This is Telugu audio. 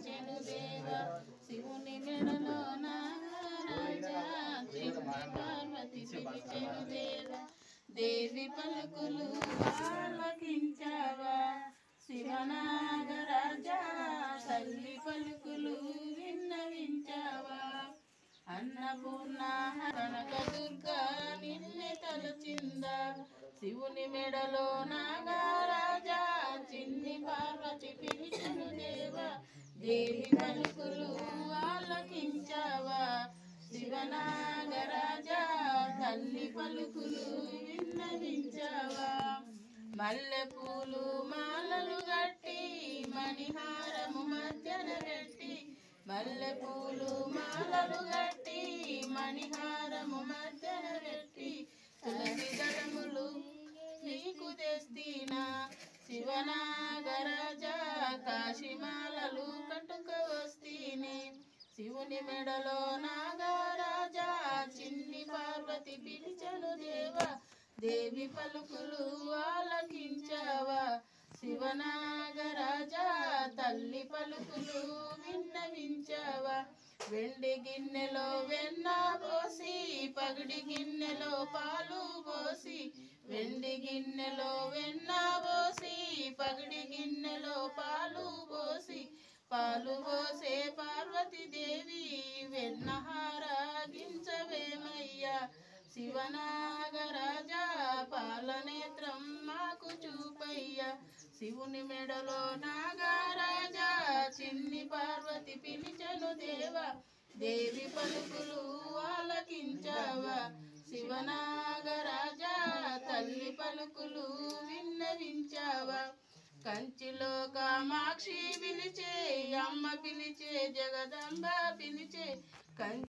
పిలిచెను దేవ శివుని మెడలో నాగరాజా చిన్ని పార్వతి పిలిచెను దేవ దేవి పలుకులు ఆలకించావా శివనాగరాజా తల్లి పలుకులు విన్నవించావా అన్నపూర్ణ కనక దుర్గా నిన్నే తలచిందా శివుని మెడలో నాగరాజా చిన్ని పార్వతి పిలిచను దేవ దేవి పలుకులు ఆలకించావా శివనాగరాజా తల్లి పలుకులు విన్నవించావా మల్లె పూలు మాలలు గట్టి మణిహారము మధ్యన పెట్టి మల్లె పూలు మాలలు గట్టి మణిహారము మధ్యన పెట్టి తులసి దళములు నీకు తెస్తీనా శివనాగరాజా కాశీమాలలు కట్టుక వస్తీని శివుని మెడలో నాగరాజా చిన్ని పార్వతి పిలిచను దేవ దేవి పలుకులు ఆలకించావా శివనాగరాజా తల్లి పలుకులు విన్నవించావా వెండి గిన్నెలో వెన్న పోసి పగిడి గిన్నెలో పాలు పోసి వెండి గిన్నెలో వెన్న పోసి పగిడి గిన్నెలో పాలు పోసి పాలు పోసే పార్వతీదేవి వెన్నహారాగించవేమయ్యా శివనాగరాజా పాలనేత్రం మాకు చూపయ్యా శివుని మెడలో నాగరాజా చిన్ని పార్వతి పిలిచను దేవ దేవి పలుకులు ఆలకించావా శివనాగరాజా తల్లి పలుకులు విన్నవించావా కంచిలో కామాక్షి పిలిచే అమ్మ పిలిచే జగదంబ పిలిచే కంచి